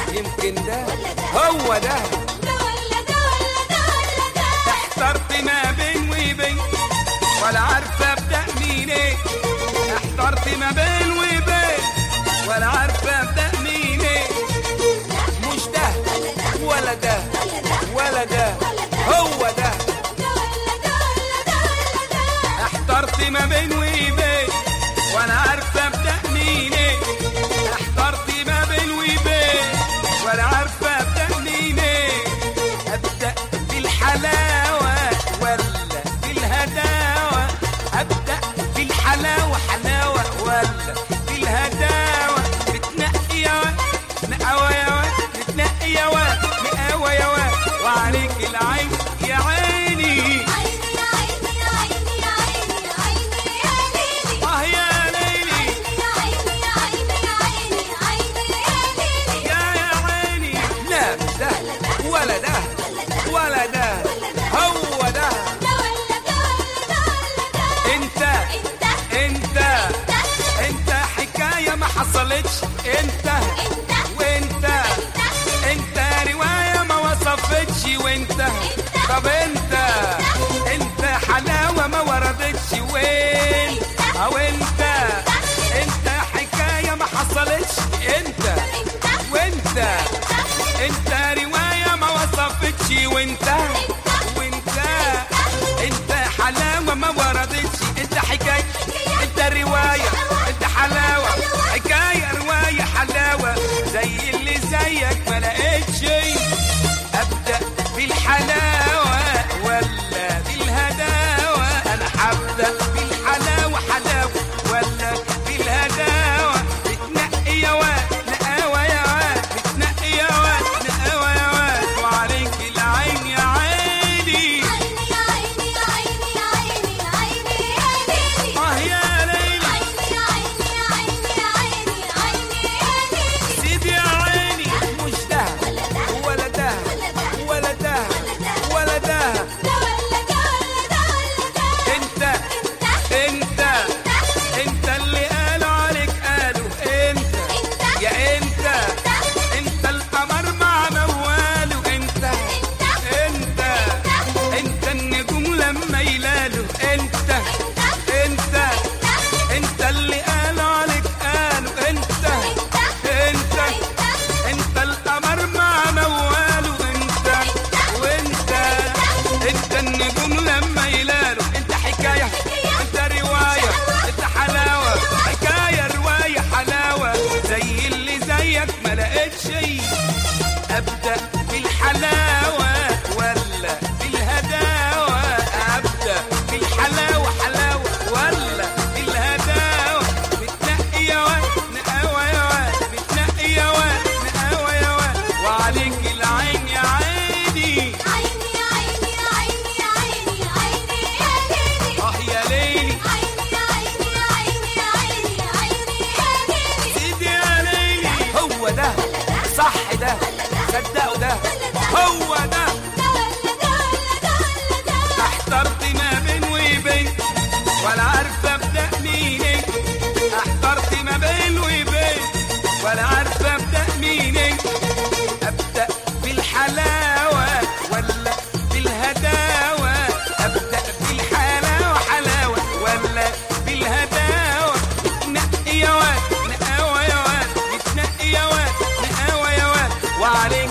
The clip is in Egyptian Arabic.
يمكن ده هو ده احترت ما بين وبين ولا عارفه ابدا منين احترت ما بين وبين ولا عارفه ابدا منين مش ده ولا ده ولا ده هو ده احترت ما بين وبين وانا عارفه ابدا منين احترت ما بين وبين ولا عارفه ابدا منين ابدا بالحلاوه ولا بالهداوه ابدا بالحلاوه حلاوه ولا بالهداوه بتنقي يا واد مقاوى يا واد بتنقي يا واد مقاوى يا واد وعليك العين يا عيني اه يا ليلي يا يا عيني لا ده ولا ده ولا ده هو ده انت انت انت حكايه ما حصلتش انت وانت انت روايه ما وصفتش وانت طب انت انت حلاوه ما وردتش وين او انت انت حكايه ما حصلتش انت وانت انت روايه ما وصفتش وانت وانت انت حلاوه ما وردتش انت حكايه انت روايه انت حلاوه حكايه روايه حلاوه زي اللي زيك ما لقيتش ابدا بالحلاوه ولا بالهداوه انا هبدا بالحلاوه حلاوه ولا بالهداوه بتنقي يا واد نقاوه يا واد بتنقي يا واد نقاوه يا واد وعليك العين يا عيني اه يا ليلي سيدي يا عيني مش ده ولا ده ولا ده ولا ده انت انت انت اللي قالوا عليك قالوا انت يا انت انت القمر مع مواله انت انت انت النجوم لما يلالوا انت انت انت اللي قالوا عليك قالوا انت انت انت القمر مع مواله انت وانت انت النجوم لما يلالوا انت حكايه انت روايه انت حلاوه حكايه روايه حلاوه زي اللي زيك ما لقيتش ابدا بالحلاوه ولا بالهداوه ابدا بالحلاوه حلاوه ولا بالهداوه بتنقي يا واد نقاوه يا واد بتنقي يا واد نقاوه يا واد وعليك العين يا عيني اه يا ليلي سيدي يا ليلي هو ده صح ده صدقوا ده هو ده احترت ما بين وبين ولا عارفه ابدا منين احترت ما بين وبين ولا عارفه ابدا منين ابدا بالحلاوه ولا بالهداوه ابدا بالحلاوه حلاوه ولا بالهداوه بتنقي يا واد نقاوه يا واد بتنقي يا واد نقاوه يا واد وعليك